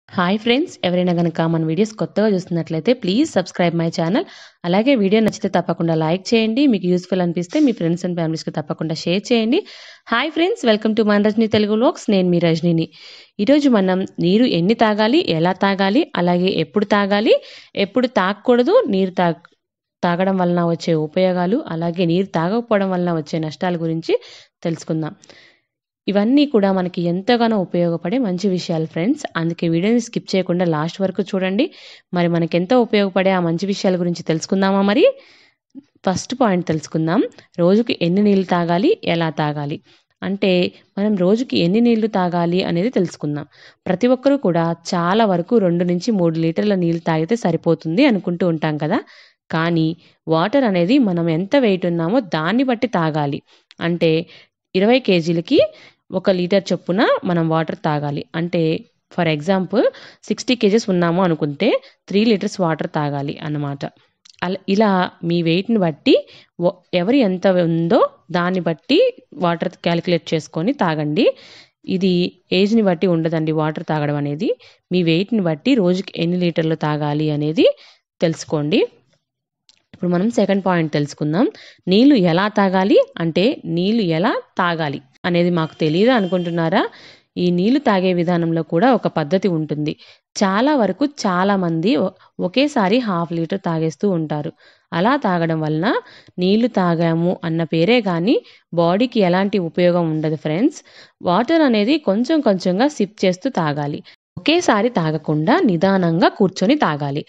hi friends ఎవరైనా గనక మన వీడియోస్ కొత్తగా చూస్తున్నట్లయితే ప్లీజ్ సబ్స్క్రైబ్ మై ఛానల్ అలాగే వీడియో నచ్చితే తప్పకుండా లైక్ చేయండి మీకు యూస్ఫుల్ అనిపిస్తే మీ ఫ్రెండ్స్ అండ్ ఫ్యామిలీస్కి తప్పకుండా షేర్ చేయండి హాయ్ ఫ్రెండ్స్ వెల్కమ్ టు మన రజనీ తెలుగు లోక్స్ నేను మీ రజనీని ఈరోజు మనం నీరు ఎన్ని తాగాలి ఎలా తాగాలి అలాగే ఎప్పుడు తాగాలి ఎప్పుడు తాగకూడదు నీరు తా తాగడం వలన వచ్చే ఉపయోగాలు అలాగే నీరు తాగకపోవడం వలన వచ్చే నష్టాల గురించి తెలుసుకుందాం ఇవన్నీ కూడా మనకి ఎంతగానో ఉపయోగపడే మంచి విషయాలు ఫ్రెండ్స్ అందుకే వీడియోని స్కిప్ చేయకుండా లాస్ట్ వరకు చూడండి మరి మనకి ఎంతో ఉపయోగపడే ఆ మంచి విషయాల గురించి తెలుసుకుందామా మరి ఫస్ట్ పాయింట్ తెలుసుకుందాం రోజుకి ఎన్ని నీళ్ళు తాగాలి ఎలా తాగాలి అంటే మనం రోజుకి ఎన్ని నీళ్లు తాగాలి అనేది తెలుసుకుందాం ప్రతి ఒక్కరూ కూడా చాలా వరకు రెండు నుంచి మూడు లీటర్ల నీళ్ళు తాగితే సరిపోతుంది అనుకుంటూ ఉంటాం కదా కానీ వాటర్ అనేది మనం ఎంత వెయిట్ ఉన్నామో దాన్ని బట్టి తాగాలి అంటే ఇరవై కేజీలకి ఒక లీటర్ చొప్పున మనం వాటర్ తాగాలి అంటే ఫర్ ఎగ్జాంపుల్ సిక్స్టీ కేజెస్ ఉన్నాము అనుకుంటే త్రీ లీటర్స్ వాటర్ తాగాలి అన్నమాట అలా ఇలా మీ వెయిట్ని బట్టి ఎవరి ఎంత ఉందో దాన్ని బట్టి వాటర్ క్యాలిక్యులేట్ చేసుకొని తాగండి ఇది ఏజ్ని బట్టి ఉండదండి వాటర్ తాగడం అనేది మీ వెయిట్ని బట్టి రోజుకి ఎన్ని లీటర్లు తాగాలి అనేది తెలుసుకోండి ఇప్పుడు మనం సెకండ్ పాయింట్ తెలుసుకుందాం నీళ్లు ఎలా తాగాలి అంటే నీళ్లు ఎలా తాగాలి అనేది మాకు తెలియదు అనుకుంటున్నారా ఈ నీళ్లు తాగే విధానంలో కూడా ఒక పద్ధతి ఉంటుంది చాలా వరకు చాలా మంది ఒకేసారి హాఫ్ లీటర్ తాగేస్తూ ఉంటారు అలా తాగడం వలన నీళ్లు తాగాము అన్న పేరే కానీ బాడీకి ఎలాంటి ఉపయోగం ఉండదు ఫ్రెండ్స్ వాటర్ అనేది కొంచెం కొంచెంగా సిప్ చేస్తూ తాగాలి ఒకేసారి తాగకుండా నిదానంగా కూర్చొని తాగాలి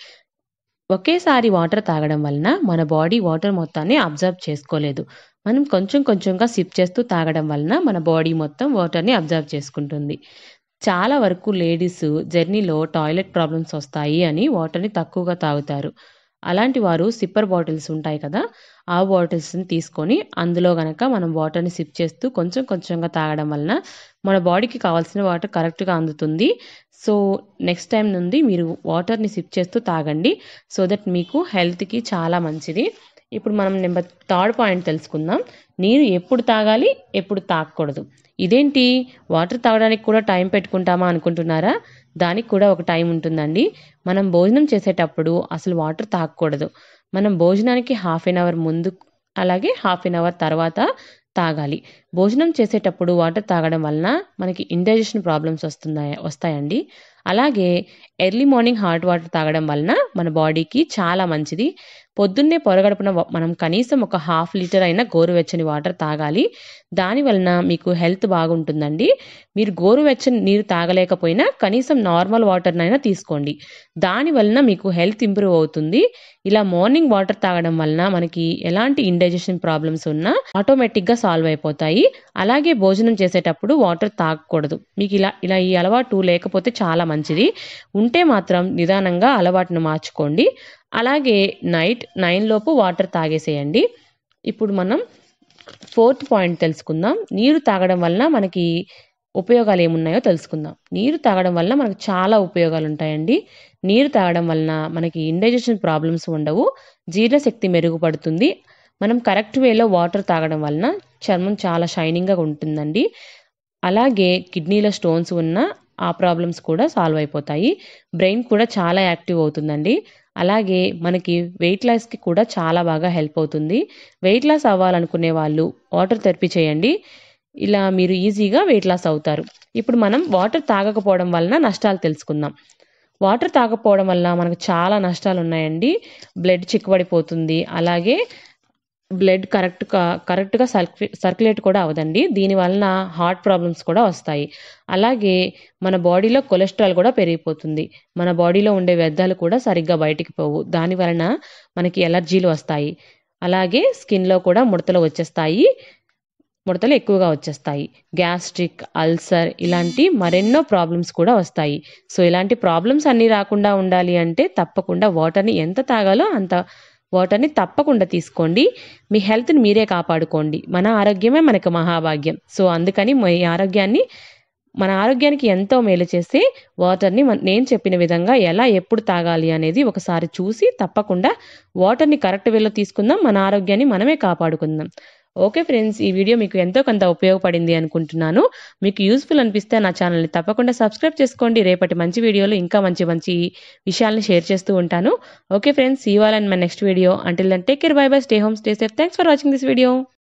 ఒకేసారి వాటర్ తాగడం వలన మన బాడీ వాటర్ మొత్తాన్ని అబ్జర్వ్ చేసుకోలేదు మనం కొంచెం కొంచెంగా సిప్ చేస్తూ తాగడం వలన మన బాడీ మొత్తం వాటర్ని అబ్జర్వ్ చేసుకుంటుంది చాలా వరకు లేడీస్ జర్నీలో టాయిలెట్ ప్రాబ్లమ్స్ వస్తాయి అని వాటర్ని తక్కువగా తాగుతారు అలాంటి వారు సిప్పర్ బాటిల్స్ ఉంటాయి కదా ఆ బాటిల్స్ని తీసుకొని అందులో గనక మనం వాటర్ని సిప్ చేస్తూ కొంచెం కొంచెంగా తాగడం వలన మన బాడీకి కావాల్సిన వాటర్ కరెక్ట్గా అందుతుంది సో నెక్స్ట్ టైం నుండి మీరు వాటర్ని సిప్ చేస్తూ తాగండి సో దట్ మీకు హెల్త్కి చాలా మంచిది ఇప్పుడు మనం నెంబర్ థర్డ్ పాయింట్ తెలుసుకుందాం నీరు ఎప్పుడు తాగాలి ఎప్పుడు తాగకూడదు ఇదేంటి వాటర్ తాగడానికి కూడా టైం పెట్టుకుంటామా అనుకుంటున్నారా దానికి కూడా ఒక టైం ఉంటుందండి మనం భోజనం చేసేటప్పుడు అసలు వాటర్ తాగకూడదు మనం భోజనానికి హాఫ్ ఎన్ అవర్ ముందు అలాగే హాఫ్ ఎన్ అవర్ తర్వాత తాగాలి భోజనం చేసేటప్పుడు వాటర్ తాగడం వలన మనకి ఇండైజెషన్ ప్రాబ్లమ్స్ వస్తున్నాయి వస్తాయండి అలాగే ఎర్లీ మార్నింగ్ హాట్ వాటర్ తాగడం వలన మన బాడీకి చాలా మంచిది పొద్దున్నే పొరగడుపున మనం కనీసం ఒక హాఫ్ లీటర్ అయినా గోరువెచ్చని వాటర్ తాగాలి దాని వలన మీకు హెల్త్ బాగుంటుందండి మీరు గోరువెచ్చని నీరు తాగలేకపోయినా కనీసం నార్మల్ వాటర్నైనా తీసుకోండి దాని వలన మీకు హెల్త్ ఇంప్రూవ్ అవుతుంది ఇలా మార్నింగ్ వాటర్ తాగడం వలన మనకి ఎలాంటి ఇండైజెషన్ ప్రాబ్లమ్స్ ఉన్నా ఆటోమేటిక్గా సాల్వ్ అయిపోతాయి అలాగే భోజనం చేసేటప్పుడు వాటర్ తాగకూడదు మీకు ఇలా ఇలా ఈ అలవాటు లేకపోతే చాలా మంచిది ఉంటే మాత్రం నిదానంగా అలవాటును మార్చుకోండి అలాగే నైట్ నైన్ లోపు వాటర్ తాగేసేయండి ఇప్పుడు మనం ఫోర్త్ పాయింట్ తెలుసుకుందాం నీరు తాగడం వలన మనకి ఉపయోగాలు ఏమున్నాయో తెలుసుకుందాం నీరు తాగడం వలన మనకు చాలా ఉపయోగాలు ఉంటాయండి నీరు తాగడం వలన మనకి ఇండైజెషన్ ప్రాబ్లమ్స్ ఉండవు జీర్ణశక్తి మెరుగుపడుతుంది మనం కరెక్ట్ వేలో వాటర్ తాగడం వలన చర్మం చాలా షైనింగ్గా ఉంటుందండి అలాగే కిడ్నీలో స్టోన్స్ ఉన్న ఆ ప్రాబ్లమ్స్ కూడా సాల్వ్ అయిపోతాయి బ్రెయిన్ కూడా చాలా యాక్టివ్ అవుతుందండి అలాగే మనకి వెయిట్ లాస్కి కూడా చాలా బాగా హెల్ప్ అవుతుంది వెయిట్ లాస్ అవ్వాలనుకునే వాళ్ళు వాటర్ థెరపీ చేయండి ఇలా మీరు ఈజీగా వెయిట్ లాస్ అవుతారు ఇప్పుడు మనం వాటర్ తాగకపోవడం వలన నష్టాలు తెలుసుకుందాం వాటర్ తాగకపోవడం వల్ల మనకు చాలా నష్టాలు ఉన్నాయండి బ్లడ్ చిక్కుబడిపోతుంది అలాగే బ్లడ్ కరెక్ట్గా కరెక్ట్గా సర్క్యు సర్క్యులేట్ కూడా అవదండి దీని వలన హార్ట్ ప్రాబ్లమ్స్ కూడా వస్తాయి అలాగే మన బాడీలో కొలెస్ట్రాల్ కూడా పెరిగిపోతుంది మన బాడీలో ఉండే వ్యర్థాలు కూడా సరిగ్గా బయటికి పోవు దాని వలన మనకి ఎలర్జీలు వస్తాయి అలాగే స్కిన్లో కూడా ముడతలు వచ్చేస్తాయి ముడతలు ఎక్కువగా వచ్చేస్తాయి గ్యాస్ట్రిక్ అల్సర్ ఇలాంటి మరెన్నో ప్రాబ్లమ్స్ కూడా వస్తాయి సో ఇలాంటి ప్రాబ్లమ్స్ అన్నీ రాకుండా ఉండాలి అంటే తప్పకుండా వాటర్ని ఎంత తాగాలో అంత వాటర్ని తప్పకుండా తీసుకోండి మీ హెల్త్ని మీరే కాపాడుకోండి మన ఆరోగ్యమే మనకు మహాభాగ్యం సో అందుకని మీ ఆరోగ్యాన్ని మన ఆరోగ్యానికి ఎంతో మేలు చేసే వాటర్ని నేను చెప్పిన విధంగా ఎలా ఎప్పుడు తాగాలి అనేది ఒకసారి చూసి తప్పకుండా వాటర్ని కరెక్ట్ వేలో తీసుకుందాం మన ఆరోగ్యాన్ని మనమే కాపాడుకుందాం ఓకే ఫ్రెండ్స్ ఈ వీడియో మీకు ఎంతో కొంత ఉపయోగపడింది అనుకుంటున్నాను మీకు యూస్ఫుల్ అనిపిస్తే నా ఛానల్ని తప్పకుండా సబ్స్క్రైబ్ చేసుకోండి రేపటి మంచి వీడియోలు ఇంకా మంచి మంచి విషయాలను షేర్ చేస్తూ ఉంటాను ఓకే ఫ్రెండ్స్ ఈ వాళ్ళని my next video until then take care bye bye stay home stay safe thanks for watching this video